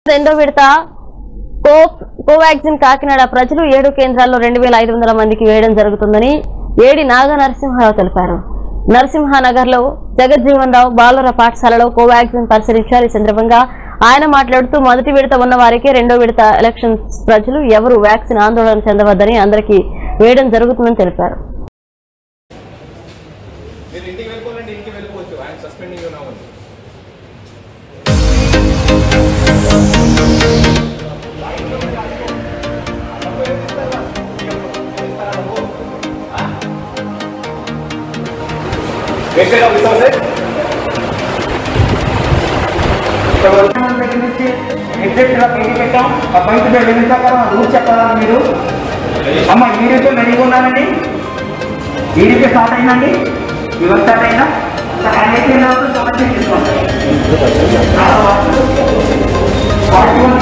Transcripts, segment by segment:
రెండో విడత కో కోవాక్సిన్ కాకినాడ ప్రజలు ఏడు కేంద్రాల్లో రెండు వేల ఐదు వందల మందికి వేయడం జరుగుతుందని ఏడి నాగ నరసింహారావు తెలిపారు నరసింహానగర్ లో జగజ్జీవన్ రావు బాలుర పాఠశాలలో కోవాక్సిన్ పరిశీలించారు ఈ సందర్భంగా ఆయన మాట్లాడుతూ మొదటి విడత ఉన్న వారికి రెండో విడత ఎలక్షన్స్ ప్రజలు ఎవరు వ్యాక్సిన్ ఆందోళన చెందవద్దని అందరికీ వేయడం జరుగుతుందని తెలిపారు మీరు ఇంటికి వెళ్ళిపోవాలంటే ఇంటికి వెళ్ళిపోవచ్చు ఆయన suspending you now waste of resources దగ్గర నుంచి ఎగ్జిట్ ఇలా బయట పెట్టాం ఆ బయట వెళ్ళించాక రూట్ చెప్పాలా మీరు అమ్మ ఈడీపీ రెడీగా ఉన్నానండి ఈడీపీ స్టార్ట్ అయిందండి ఇవన్నీ స్టార్ట్ అయిందా హ్యాండ్ అయిపోయినప్పుడు సమస్య తీసుకోండి ఫార్టీ వన్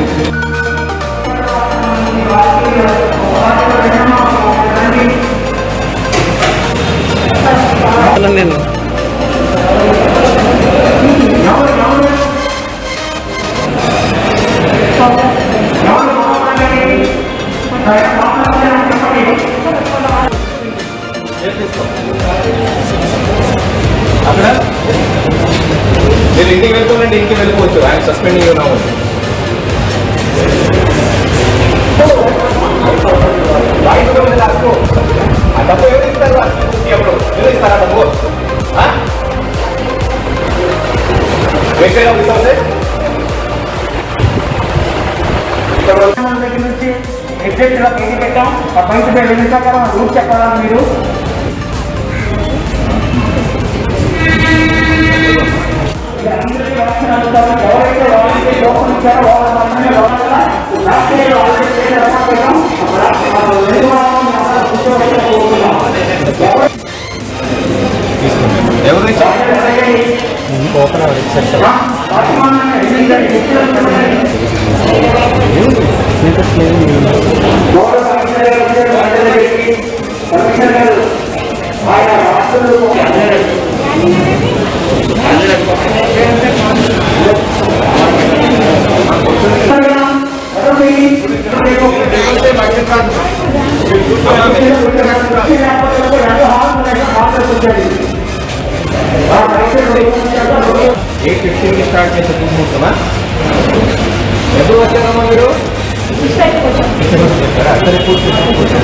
అక్కడ మీరు ఇంటికి వెళ్ళిపోవాలంటే ఇంటికి వెళ్ళిపోవచ్చు ఆయన సస్పెండింగ్ యూ నౌ ఆ డబ్బు ఎవరు ఇస్తారు ఎప్పుడు ఎవరు ఇస్తారా డబ్బు వేస్ట్ ఆఫ్ రిసోర్సెస్ దగ్గర నుంచి ఎగ్జిట్ ఇలా బయట పెట్టాం ఆ బయట వెళ్ళించాక రూట్ చెప్పాలా మీరు ఎవరైతే వాళ్ళకి లోపల ఇచ్చారో వాళ్ళ మాత్రమే లోపల లాస్ట్ ఇయర్ ఆల్రెడీ చేసిన ఎవరు ఇచ్చారు ఎయిట్ ఫిఫ్టీన్కి స్టార్ట్ చేసే చూసుకుంటున్నా ఎప్పుడు వచ్చారమ్మా మీరు వచ్చారా? సరే కూర్చోండి.